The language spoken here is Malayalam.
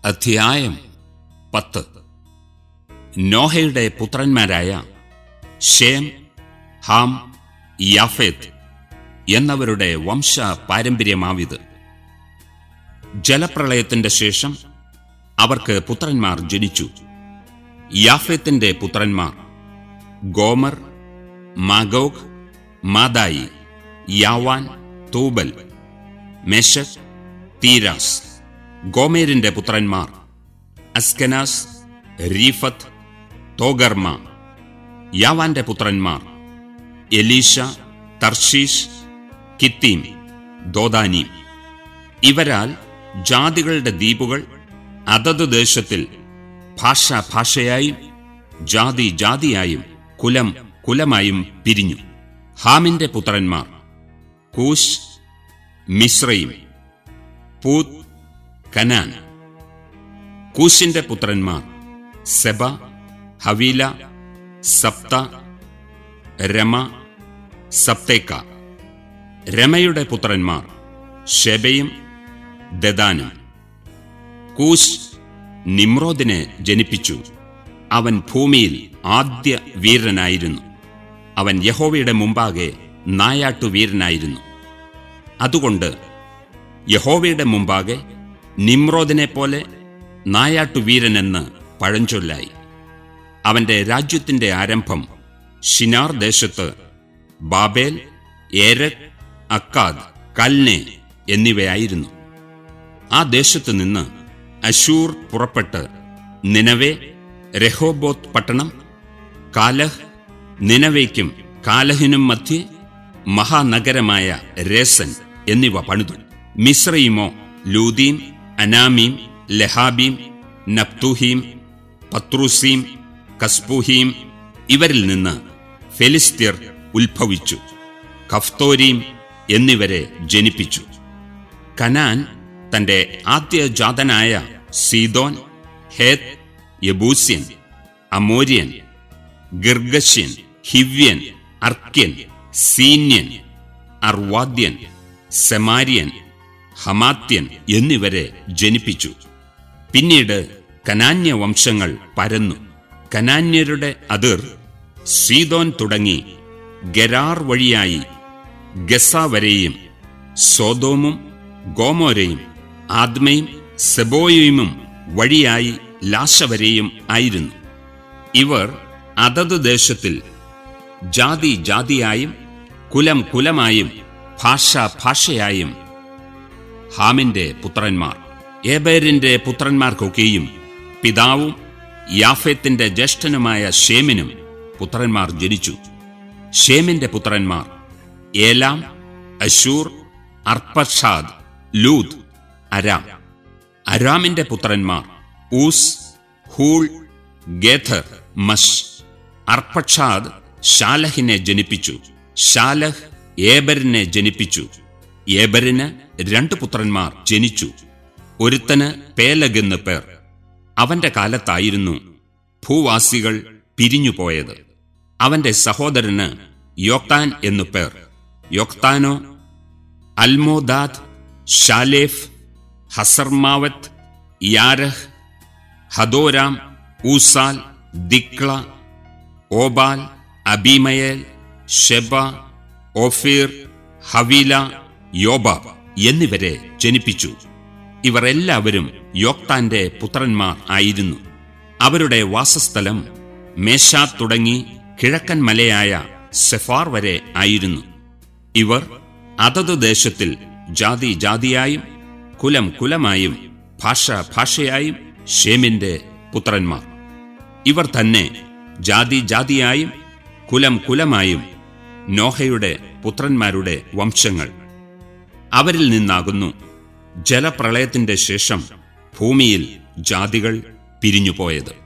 അധ്യായം പത്ത് നോഹയുടെ പുത്രന്മാരായ ഷേം ഹാം യാഫേത്ത് എന്നവരുടെ വംശ പാരമ്പര്യമാവിത് ജലപ്രളയത്തിന്റെ ശേഷം അവർക്ക് പുത്രന്മാർ ജനിച്ചു യാഫേത്തിന്റെ പുത്രന്മാർ Gomer Magog Madai Javan Tubal Meshech Tiras ഗോമേരിന്റെ പുത്രന്മാർ അസ്കനാസ് രീഫത്ത് തോഗർമ യാവാന്റെ പുത്രന്മാർ എലീഷ തർഷീഷ് കിത്തീം ദോദാനീം ഇവരാൽ ജാതികളുടെ ദ്വീപുകൾ അതത് ദേശത്തിൽ ഭാഷ ഭാഷയായും ജാതി ജാതിയായും കുലം കുലമായും പിരിഞ്ഞു ഹാമിന്റെ പുത്രന്മാർ കൂശ് മിശ്രയും പൂത് കനാൻ കൂശിന്റെ പുത്രന്മാർ സെബ ഹവീല സപ്ത രമ സപ്തേക്ക രമയുടെ പുത്രന്മാർ ഷെബയും ദദാനും കൂശ് നിമ്രോദിനെ ജനിപ്പിച്ചു അവൻ ഭൂമിയിൽ ആദ്യ വീരനായിരുന്നു അവൻ യഹോവയുടെ മുമ്പാകെ നായാട്ടു വീരനായിരുന്നു അതുകൊണ്ട് യഹോവയുടെ മുമ്പാകെ നിമ്രോദിനെ പോലെ നായാട്ടു വീരനെന്ന് പഴഞ്ചൊല്ലായി അവന്റെ രാജ്യത്തിന്റെ ആരംഭം ഷിനാർ ദേശത്ത് ബാബേൽ ഏരക് അക്കാദ് കൽനെ എന്നിവയായിരുന്നു ആ ദേശത്ത് നിന്ന് അശൂർ പുറപ്പെട്ട് നിനവെ രഹോബോത്ത് പട്ടണം കാലഹ് നിനവയ്ക്കും കാലഹിനും മധ്യേ മഹാനഗരമായ രേസൻ എന്നിവ പണിതു മിശ്രയിമോ ലൂദീം അനാമീം ലഹാബീം നപ്തൂഹീം പത്രൂസീം കസ്പൂഹീം ഇവരിൽ നിന്ന് ഫെലിസ്ത്യർ ഉത്ഭവിച്ചു കഫ്തോരീം എന്നിവരെ ജനിപ്പിച്ചു കനാൻ തന്റെ ആദ്യജാതനായ സീദോൻ ഹേത് യബൂസ്യൻ അമോര്യൻ ഗിർഗശ്യൻ ഹിവ്യൻ അർക്യൻ സീന്യൻ അർവാദ്യൻ സെമാര്യൻ ഹമാത്യൻ എന്നിവരെ ജനിപ്പിച്ചു പിന്നീട് കനാന്യ വംശങ്ങൾ പരന്നു കനാന്യരുടെ അതിർ സീതോൻ തുടങ്ങി ഗരാർ വഴിയായി ഗസ വരെയും സോതോമും ഗോമോരയും ആദ്മയും സെബോയുമും വഴിയായി ലാശ വരെയും ആയിരുന്നു ഇവർ അതത് ദേശത്തിൽ ജാതി ജാതിയായും കുലം കുലമായും ഭാഷ ഭാഷയായും ഹാമിന്റെ പുത്രന്മാർ ഏബേരിന്റെ പുത്രന്മാർക്കൊക്കെയും പിതാവും യാഫേത്തിന്റെ ജ്യേഷ്ഠനുമായ ഷേമിനും പുത്രന്മാർ ജനിച്ചു ഷേമിന്റെ പുത്രന്മാർ ഏലാം അശൂർ അർപ്പഷാദ് ലൂദ് അരാം അരാമിന്റെ പുത്രന്മാർ Uz Hul Gether Mash Arphaxad ഷാലഹിനെ ജനിപ്പിച്ചു ഷാലഹ് ഏബരിനെ ജനിപ്പിച്ചു ഏബരിന് രണ്ട് പുത്രന്മാർ ജനിച്ചു ഒരുത്തന് പേലഗ് എന്ന് പേർ അവന്റെ കാലത്തായിരുന്നു ഭൂവാസികൾ പിരിഞ്ഞുപോയത് അവന്റെ സഹോദരന് യോക്താൻ എന്നു പേർ യോക്താനോ അൽമോദാദ് ഷാലേഫ് ഹസർമാവത്ത് യാരഹ് ഹദോരാം ഊസാൽ ദിക്ല ഓബാൽ അബിമയേൽ ഷെബ ഓഫീർ ഹവീല യോബ എന്നിവരെ ജനിപ്പിച്ചു ഇവർ എല്ലാവരും യോക്താന്റെ പുത്രന്മാർ ആയിരുന്നു അവരുടെ വാസസ്ഥലം മേശാത്ത് തുടങ്ങി കിഴക്കൻ മലയായ സെഫാർ വരെ ആയിരുന്നു ഇവർ അതത് ദേശത്തിൽ ജാതി ജാതിയായും കുലം കുലമായും ഭാഷ ഭാഷയായും ഷേമിന്റെ പുത്രന്മാർ ഇവർ തന്നെ ജാതി ജാതിയായും കുലം കുലമായും നോഹയുടെ പുത്രന്മാരുടെ വംശങ്ങൾ അവരിൽ നിന്നാകുന്നു ജലപ്രളയത്തിന്റെ ശേഷം ഭൂമിയിൽ ജാതികൾ പിരിഞ്ഞുപോയത്